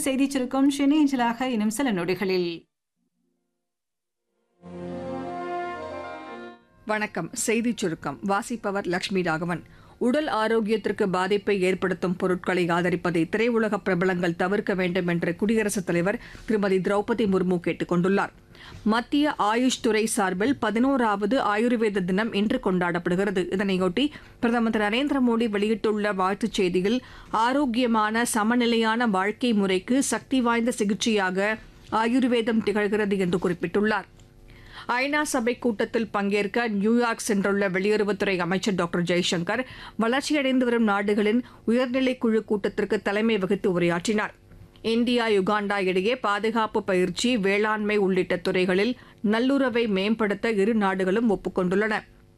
செய்திச் சுருக்கம் சென்னை அஞ்சலாக இன்னும் சில நொடிகளில் வணக்கம் செய்திச் சுருக்கம் வாசிப்பவர் லட்சுமி ராகவன் உடல் ஆரோக்கியத்திற்கு பாதிப்பை ஏற்படுத்தும் பொருட்களை ஆதரிப்பதை திரையுலக பிரபலங்கள் தவிர்க்க வேண்டும் என்று குடியரசுத் தலைவர் திருமதி திரௌபதி முர்மு கேட்டுக் கொண்டுள்ளார் மத்திய ஆயுஷ் துறை சார்பில் பதினோராவது ஆயுர்வேத தினம் இன்று கொண்டாடப்படுகிறது இதனையொட்டி பிரதமர் திரு நரேந்திர மோடி வெளியிட்டுள்ள வாழ்த்துச் செய்தியில் ஆரோக்கியமான சமநிலையான வாழ்க்கை முறைக்கு சக்தி வாய்ந்த சிகிச்சையாக ஆயுர்வேதம் திகழ்கிறது என்று குறிப்பிட்டுள்ளார் ஐநா சபை கூட்டத்தில் பங்கேற்க நியூயார்க் சென்றுள்ள வெளியுறவுத்துறை அமைச்சர் டாக்டர் ஜெய்சங்கர் வளர்ச்சியடைந்து வரும் நாடுகளின் உயர்நிலை குழு கூட்டத்திற்கு தலைமை வகித்து உரையாற்றினார் இந்தியா யுகாண்டா இடையே பாதுகாப்பு பயிற்சி வேளாண்மை உள்ளிட்ட துறைகளில் நல்லுறவை மேம்படுத்த இரு நாடுகளும் ஒப்புக்கொண்டுள்ளன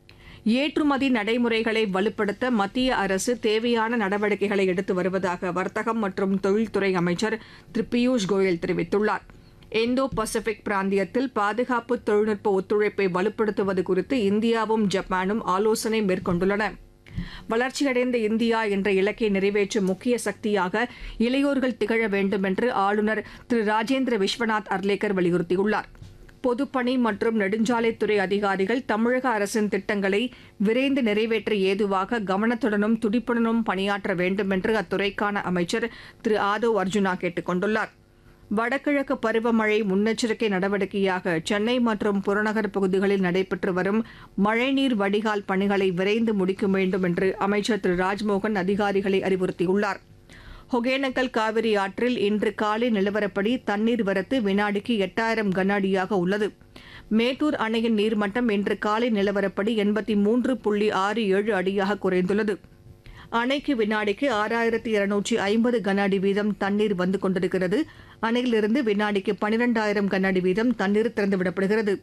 ஏற்றுமதி நடைமுறைகளை வலுப்படுத்த மத்திய அரசு தேவையான நடவடிக்கைகளை எடுத்து வருவதாக வர்த்தகம் மற்றும் தொழில்துறை அமைச்சர் திரு பியூஷ் கோயல் தெரிவித்துள்ளார் இந்தோ பசிபிக் பிராந்தியத்தில் பாதுகாப்பு தொழில்நுட்ப ஒத்துழைப்பை வலுப்படுத்துவது குறித்து இந்தியாவும் ஜப்பானும் ஆலோசனை மேற்கொண்டுள்ளன வளர்ச்சியடைந்த இந்தியா என்ற இலக்கை நிறைவேற்றும் முக்கிய சக்தியாக இளையோர்கள் திகழ வேண்டும் என்று ஆளுநர் திரு ராஜேந்திர விஸ்வநாத் அர்லேக்கர் வலியுறுத்தியுள்ளார் பொதுப்பணி மற்றும் நெடுஞ்சாலைத்துறை அதிகாரிகள் தமிழக அரசின் திட்டங்களை விரைந்து நிறைவேற்ற ஏதுவாக கவனத்துடனும் துடிப்புடனும் பணியாற்ற வேண்டும் என்று அத்துறைக்கான அமைச்சர் திரு ஆதவ் அர்ஜுனா கேட்டுக் கொண்டுள்ளார் வடகிழக்கு பருவமழை முன்னெச்சரிக்கை நடவடிக்கையாக சென்னை மற்றும் புறநகர் பகுதிகளில் நடைபெற்று வரும் மழைநீர் வடிகால் பணிகளை விரைந்து முடிக்க வேண்டும் என்று அமைச்சர் திரு ராஜ்மோகன் அதிகாரிகளை அறிவுறுத்தியுள்ளார் ஒகேனக்கல் காவிரி ஆற்றில் இன்று காலை நிலவரப்படி தண்ணீர் வரத்து வினாடிக்கு எட்டாயிரம் கன அடியாக உள்ளது மேட்டூர் அணையின் நீர்மட்டம் இன்று காலை நிலவரப்படி எண்பத்தி மூன்று புள்ளி ஆறு ஏழு அடியாக குறைந்துள்ளது அணைக்கு வினாடிக்கு ஆறாயிரத்தி இருநூற்றி ஐம்பது கன அடி வீதம் தண்ணீர் வந்து கொண்டிருக்கிறது அணையிலிருந்து வினாடிக்கு பனிரெண்டாயிரம் கன அடி வீதம் தண்ணீர் திறந்துவிடப்படுகிறது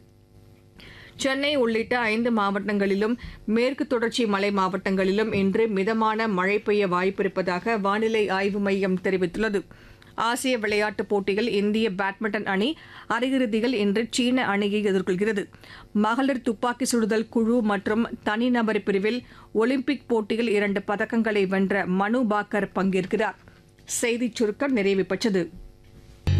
சென்னை உள்ளிட்ட ஐந்து மாவட்டங்களிலும் மேற்கு தொடர்ச்சி மலை மாவட்டங்களிலும் இன்று மிதமான மழை பெய்ய வாய்ப்பிருப்பதாக வானிலை ஆய்வு மையம் தெரிவித்துள்ளது ஆசிய விளையாட்டுப் போட்டியில் இந்திய பேட்மிண்டன் அணி அரையிறுதியில் இன்று சீன அணியை எதிர்கொள்கிறது மகளிர் துப்பாக்கி சுடுதல் குழு மற்றும் தனிநபர் பிரிவில் ஒலிம்பிக் போட்டியில் இரண்டு பதக்கங்களை வென்ற மனு பாக்கர் பங்கேற்கிறார் செய்திச் சுருக்கம் நிறைவு பெற்றது